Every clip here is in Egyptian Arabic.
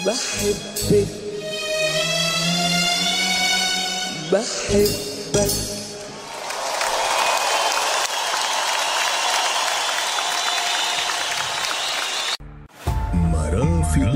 بحبك بحبك مرافق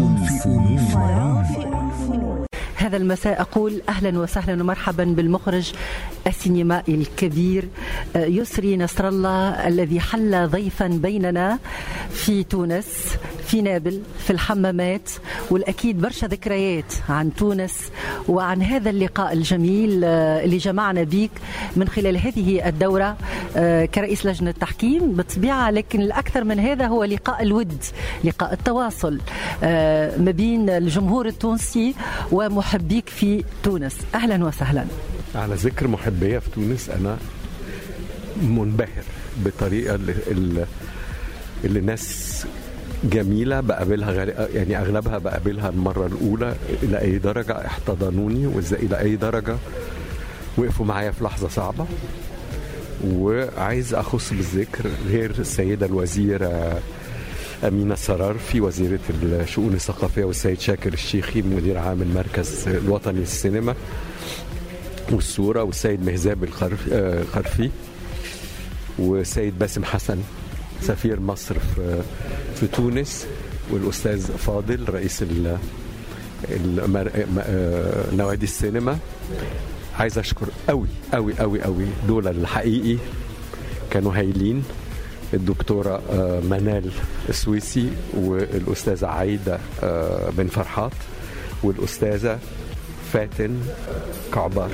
الفنون هذا المساء أقول أهلا وسهلا ومرحبا بالمخرج السينمائي الكبير آه، يسري نصر الله الذي حل ضيفا بيننا في تونس في نابل في الحمامات والأكيد برشا ذكريات عن تونس وعن هذا اللقاء الجميل آه، اللي جمعنا بيك من خلال هذه الدورة آه، كرئيس لجنة تحكيم بالطبيعة لكن الأكثر من هذا هو لقاء الود لقاء التواصل ما بين الجمهور التونسي ومحبيك في تونس أهلا وسهلا على ذكر محبية في تونس أنا منبهر بطريقة اللي, اللي الناس جميلة بقابلها غير يعني أغلبها بقابلها المرة الأولى إلى أي درجة احتضنوني وإزاي إلى أي درجة وقفوا معايا في لحظة صعبة وعايز أخص بالذكر غير السيدة الوزيرة أمينة السرارفي وزيرة الشؤون الثقافية والسيد شاكر الشيخي مدير عام المركز الوطني للسينما والصورة والسيد مهزاب الخرفي والسيد باسم حسن سفير مصر في في تونس والاستاذ فاضل رئيس نوادي السينما عايز اشكر قوي قوي قوي قوي دول الحقيقي كانوا هايلين الدكتورة منال السويسي والأستاذة عايدة بن فرحات والأستاذة فاتن كعبار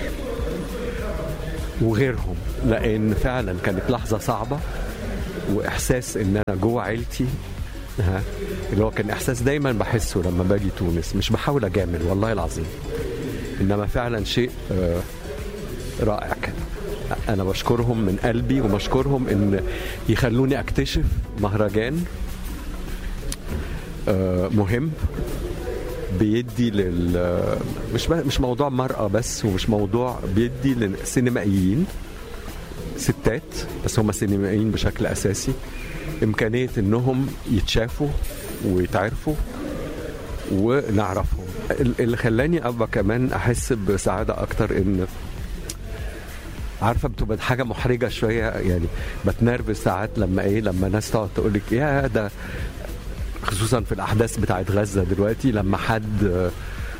وغيرهم لأن فعلا كانت لحظة صعبة وإحساس إن أنا جوه عيلتي ها اللي هو كان إحساس دايما بحسه لما باجي تونس مش بحاول أجامل والله العظيم إنما فعلا شيء رائع كان انا بشكرهم من قلبي وبشكرهم ان يخلوني اكتشف مهرجان مهم بيدي لل مش مش موضوع مرأة بس ومش موضوع بيدي للسينمائيين ستات بس هم سينمائيين بشكل اساسي امكانيه انهم يتشافوا ويتعرفوا ونعرفهم اللي خلاني ابقى كمان احس بسعاده اكتر ان عارفه بتبقى حاجه محرجه شويه يعني بتنرفز ساعات لما ايه لما ناس تقعد تقول لك يا ده خصوصا في الاحداث بتاعت غزه دلوقتي لما حد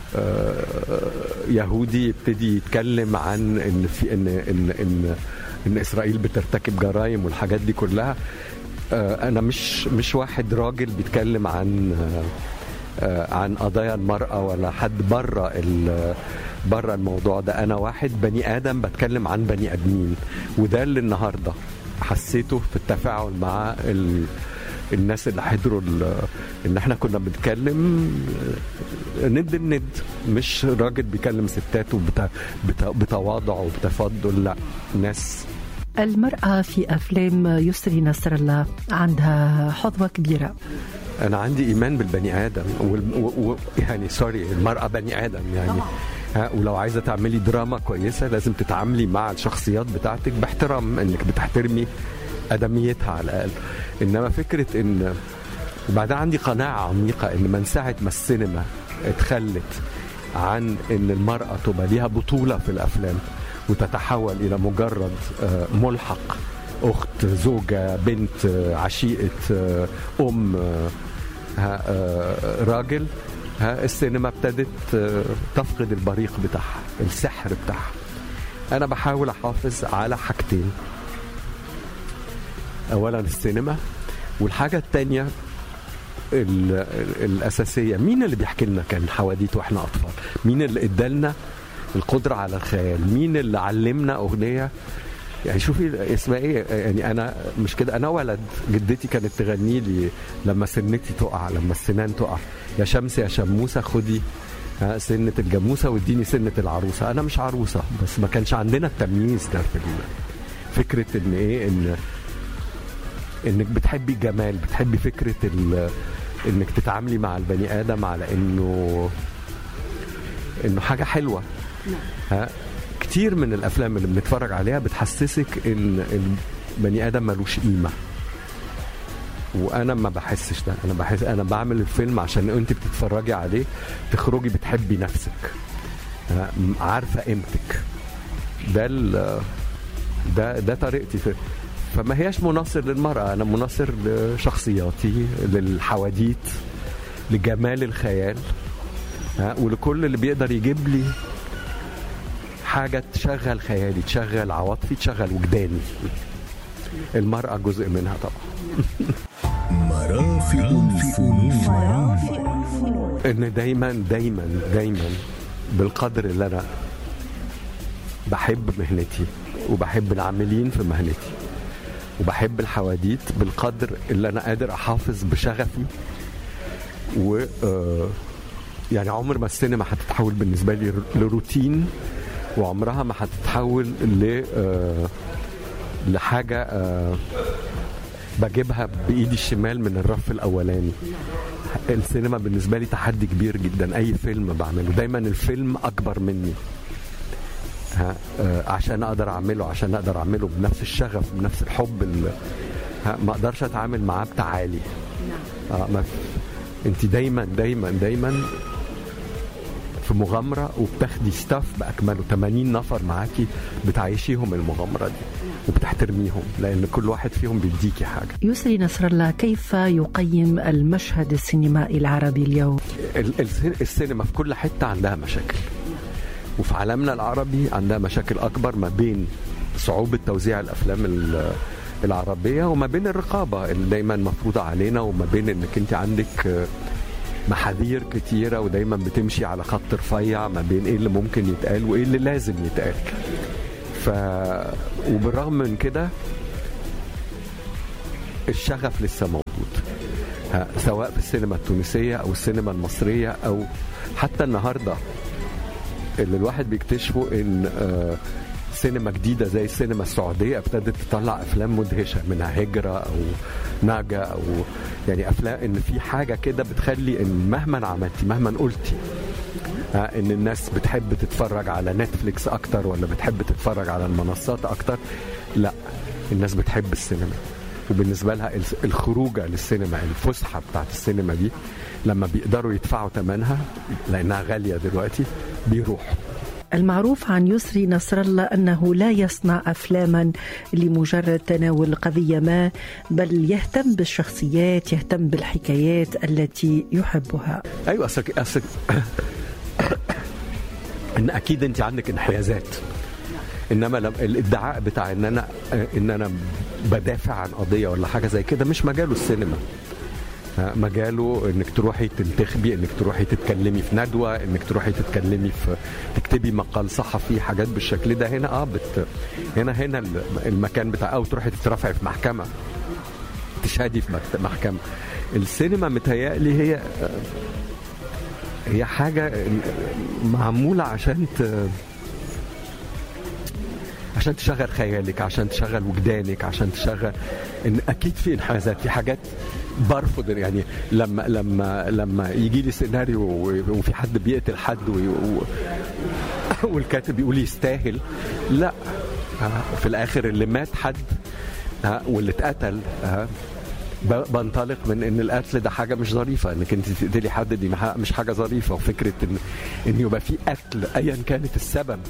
يهودي يبتدي يتكلم عن ان في ان ان ان, إن اسرائيل بترتكب جرائم والحاجات دي كلها انا مش مش واحد راجل بيتكلم عن عن قضايا المراه ولا حد بره بره الموضوع ده انا واحد بني ادم بتكلم عن بني ادمين وده اللي النهارده حسيته في التفاعل مع ال... الناس اللي حضروا ان احنا كنا بنتكلم ند الند مش راجل بيكلم ستات وبت... بت... بتواضع وبتفضل لا ناس المرأة في أفلام يسري نصر الله عندها حظوة كبيرة أنا عندي إيمان بالبني آدم وال... و... و... يعني سوري المرأة بني آدم يعني ها ولو عايزه تعملي دراما كويسه لازم تتعاملي مع الشخصيات بتاعتك باحترام انك بتحترمي ادميتها على الاقل انما فكره ان وبعدين عندي قناعه عميقه ان من ساعه ما السينما اتخلت عن ان المراه تبقى ليها بطوله في الافلام وتتحول الى مجرد ملحق اخت زوجه بنت عشيقه ام راجل ها السينما ابتدت تفقد البريق بتاعها السحر بتاعها انا بحاول احافظ على حاجتين اولا السينما والحاجه الثانيه الاساسيه مين اللي بيحكي لنا كان حواديت واحنا اطفال مين اللي ادالنا القدره على الخيال مين اللي علمنا اغنيه يعني شوفي اسمها ايه يعني انا مش كده انا ولد جدتي كانت تغني لي لما سنتي تقع لما السنان تقع يا شمس يا شموسه خدي سنة الجاموسة واديني سنة العروسة أنا مش عروسة بس ما كانش عندنا التمييز ده في فكرة إن إيه إن إنك بتحبي الجمال بتحبي فكرة إنك تتعاملي مع البني آدم على إنه إنه حاجة حلوة ها كتير من الافلام اللي بنتفرج عليها بتحسسك ان البني ادم ملوش قيمه وانا ما بحسش ده انا بحس انا بعمل الفيلم عشان انت بتتفرجي عليه تخرجي بتحبي نفسك ها، عارفه قيمتك ده ال- ده ده طريقتي في فما هياش مناصر للمرأة أنا مناصر لشخصياتي للحواديت لجمال الخيال ها ولكل اللي بيقدر يجيب لي حاجة تشغل خيالي تشغل عواطفي تشغل وجداني المرأة جزء منها طبعا مرافق الفنون ان دايما دايما دايما بالقدر اللي انا بحب مهنتي وبحب العاملين في مهنتي وبحب الحواديت بالقدر اللي انا قادر احافظ بشغفي و آه، يعني عمر ما السينما هتتحول بالنسبه لي لروتين وعمرها ما هتتحول ل آه، لحاجه آه، بجيبها بايدي الشمال من الرف الاولاني السينما بالنسبه لي تحدي كبير جدا اي فيلم بعمله دايما الفيلم اكبر مني ها آه، عشان اقدر اعمله عشان اقدر اعمله بنفس الشغف بنفس الحب ال- ها ما اقدرش اتعامل معاه بتعالي آه ما انت دايما دايما دايما في مغامره وبتاخدي ستاف باكمله 80 نفر معاكي بتعيشيهم المغامره دي وبتحترميهم لان كل واحد فيهم بيديكي حاجه يسري نصر الله كيف يقيم المشهد السينمائي العربي اليوم ال- السين- السينما في كل حته عندها مشاكل وفي عالمنا العربي عندها مشاكل اكبر ما بين صعوبه توزيع الافلام ال- العربيه وما بين الرقابه اللي دايما مفروضه علينا وما بين انك انت عندك آه، محاذير كتيره ودايما بتمشي على خط رفيع ما بين ايه اللي ممكن يتقال وايه اللي لازم يتقال ف وبالرغم من كده الشغف لسه موجود ها، سواء في السينما التونسيه او السينما المصريه او حتى النهارده اللي الواحد بيكتشفه ان آه، سينما جديده زي السينما السعوديه ابتدت تطلع افلام مدهشه منها هجره او ناجا او يعني افلام ان في حاجه كده بتخلي ان مهما عملتي مهما قلتي آه، ان الناس بتحب تتفرج على نتفليكس اكتر ولا بتحب تتفرج على المنصات اكتر لا الناس بتحب السينما وبالنسبه لها الس- الخروجه للسينما الفسحه بتاعت السينما دي لما بيقدروا يدفعوا ثمنها لانها غاليه دلوقتي بيروحوا المعروف عن يسري نصر الله انه لا يصنع افلاما لمجرد تناول قضيه ما بل يهتم بالشخصيات يهتم بالحكايات التي يحبها ايوه اصلك اصلك ان اكيد انت عندك انحيازات انما لم الادعاء بتاع ان انا ان انا بدافع عن قضيه ولا حاجه زي كده مش مجاله السينما ها، مجاله انك تروحي تنتخبي انك تروحي تتكلمي في ندوه انك تروحي تتكلمي في تكتبي مقال صحفي حاجات بالشكل ده هنا اه بت هنا هنا المكان بتاع او تروحي تترفعي في محكمه تشهدي في مكت- محكمه السينما متهيألي هي هي حاجة معمولة عشان ت... عشان تشغل خيالك عشان تشغل وجدانك عشان تشغل ان اكيد في انحازات في حاجات برفض يعني لما لما لما يجي لي سيناريو و- وفي حد بيقتل حد وي- و... والكاتب يقول يستاهل لا ها، في الاخر اللي مات حد ها، واللي اتقتل ها، ب- بنطلق من ان القتل ده حاجه مش ظريفه انك انت تقتلي حد دي مح- مش حاجه ظريفه وفكره ان ان يبقى في قتل ايا كانت السبب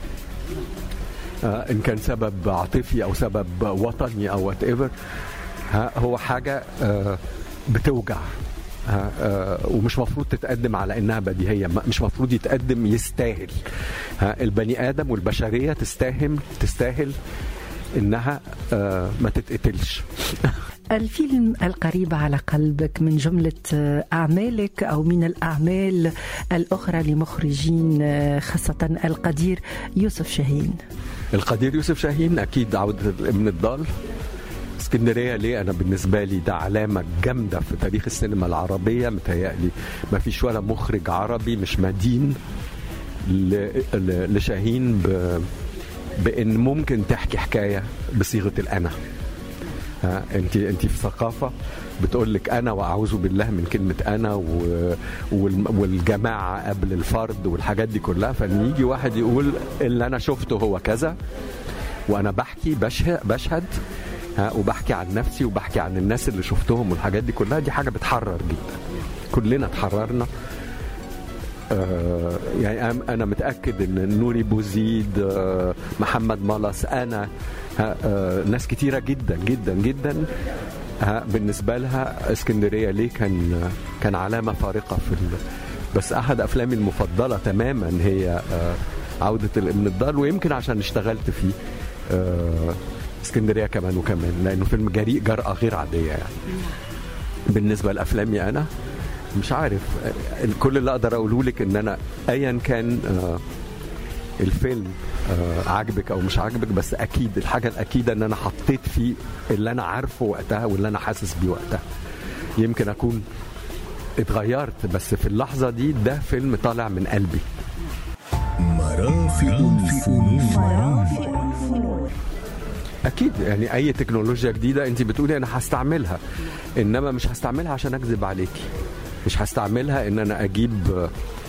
آه، ان كان سبب عاطفي او سبب وطني او وات ايفر هو حاجه آه، بتوجع ها، آه، ومش مفروض تتقدم على انها بديهيه ما- مش مفروض يتقدم يستاهل ها، البني ادم والبشريه تستاهل تستاهل انها آه، ما تتقتلش الفيلم القريب على قلبك من جملة أعمالك أو من الأعمال الأخرى لمخرجين خاصة القدير يوسف شاهين القدير يوسف شاهين اكيد عوده ابن الضال اسكندريه ليه انا بالنسبه لي ده علامه جامده في تاريخ السينما العربيه متهيألي ما فيش ولا مخرج عربي مش مدين ل- ل- لشاهين ب... بان ممكن تحكي حكايه بصيغه الانا ها انت انت في ثقافه بتقول لك انا واعوذ بالله من كلمه انا و... وال... والجماعه قبل الفرد والحاجات دي كلها فان يجي واحد يقول اللي انا شفته هو كذا وانا بحكي بشهد, بشهد ها وبحكي عن نفسي وبحكي عن الناس اللي شفتهم والحاجات دي كلها دي حاجه بتحرر جدا كلنا اتحررنا آه يعني أنا- انا متاكد ان نوري بوزيد آه محمد ملص انا ها، آه ناس كتيره جدا جدا جدا ها، بالنسبه لها اسكندريه ليه كان كان علامه فارقه في ال... بس احد افلامي المفضله تماما هي آه عوده الابن الضال ويمكن عشان اشتغلت فيه آه اسكندريه كمان وكمان لانه فيلم جريء جرأه غير عاديه يعني بالنسبه لافلامي انا مش عارف آه، كل اللي اقدر اقوله لك ان انا ايا كان آه، الفيلم آه، عاجبك او مش عاجبك بس اكيد الحاجه الاكيده ان انا حطيت فيه اللي انا عارفه وقتها واللي انا حاسس بيه وقتها يمكن اكون اتغيرت بس في اللحظه دي ده فيلم طالع من قلبي مرافق الفنون اكيد يعني اي تكنولوجيا جديده انت بتقولي انا هستعملها انما مش هستعملها عشان اكذب عليكي مش هستعملها ان انا اجيب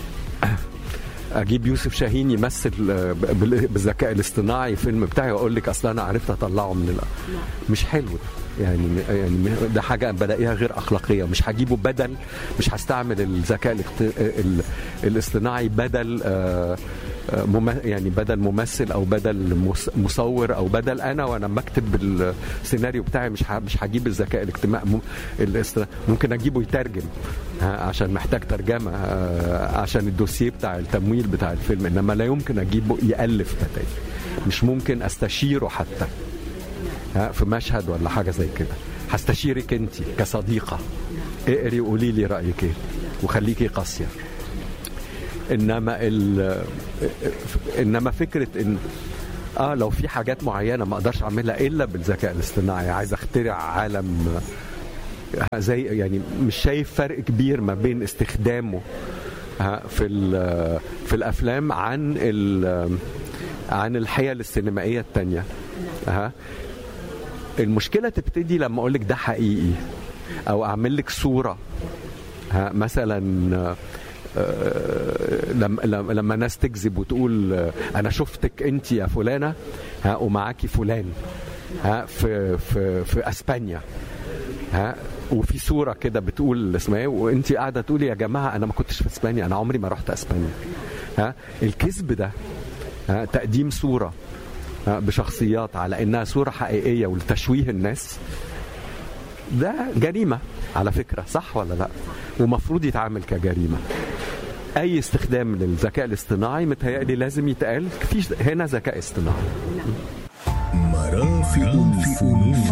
اجيب يوسف شاهين يمثل بال- بالذكاء الاصطناعي فيلم بتاعي واقول لك اصل انا عرفت اطلعه من الأ... مش حلو ده. يعني يعني ده حاجه بلاقيها غير اخلاقيه مش هجيبه بدل مش هستعمل الذكاء الاخت- ال- الاصطناعي بدل آه، آه، مم- يعني بدل ممثل او بدل مس- مصور او بدل انا وانا بكتب السيناريو بتاعي مش ه- مش هجيب الذكاء الاجتماعي مم- الاصط- ممكن اجيبه يترجم ها، عشان محتاج ترجمه آه، عشان الدوسيه بتاع التمويل بتاع الفيلم انما لا يمكن اجيبه يالف نتائج مش ممكن استشيره حتى ها، في مشهد ولا حاجه زي كده هستشيرك انت كصديقه اقري وقولي لي رايك ايه وخليكي قاسيه انما ال انما فكره ان اه لو في حاجات معينه ما اقدرش اعملها الا بالذكاء الاصطناعي عايز اخترع عالم آه، زي يعني مش شايف فرق كبير ما بين استخدامه آه، في ال- في الافلام عن ال- عن الحيل السينمائيه التانية ها المشكله تبتدي لما اقول لك ده حقيقي او اعمل لك صوره ها مثلا آه، آه، لما لما لما ناس تكذب وتقول آه، انا شفتك انت يا فلانه ها ومعاكي فلان ها في في في اسبانيا ها وفي صوره كده بتقول اسمها ايه وانت قاعده تقولي يا جماعه انا ما كنتش في اسبانيا انا عمري ما رحت اسبانيا ها الكذب ده ها تقديم صوره ها بشخصيات على انها صوره حقيقيه ولتشويه الناس ده جريمه على فكره صح ولا لا ومفروض يتعامل كجريمه اي استخدام للذكاء الاصطناعي متهيألي لازم يتقال في هنا ذكاء اصطناعي مرافق الفنون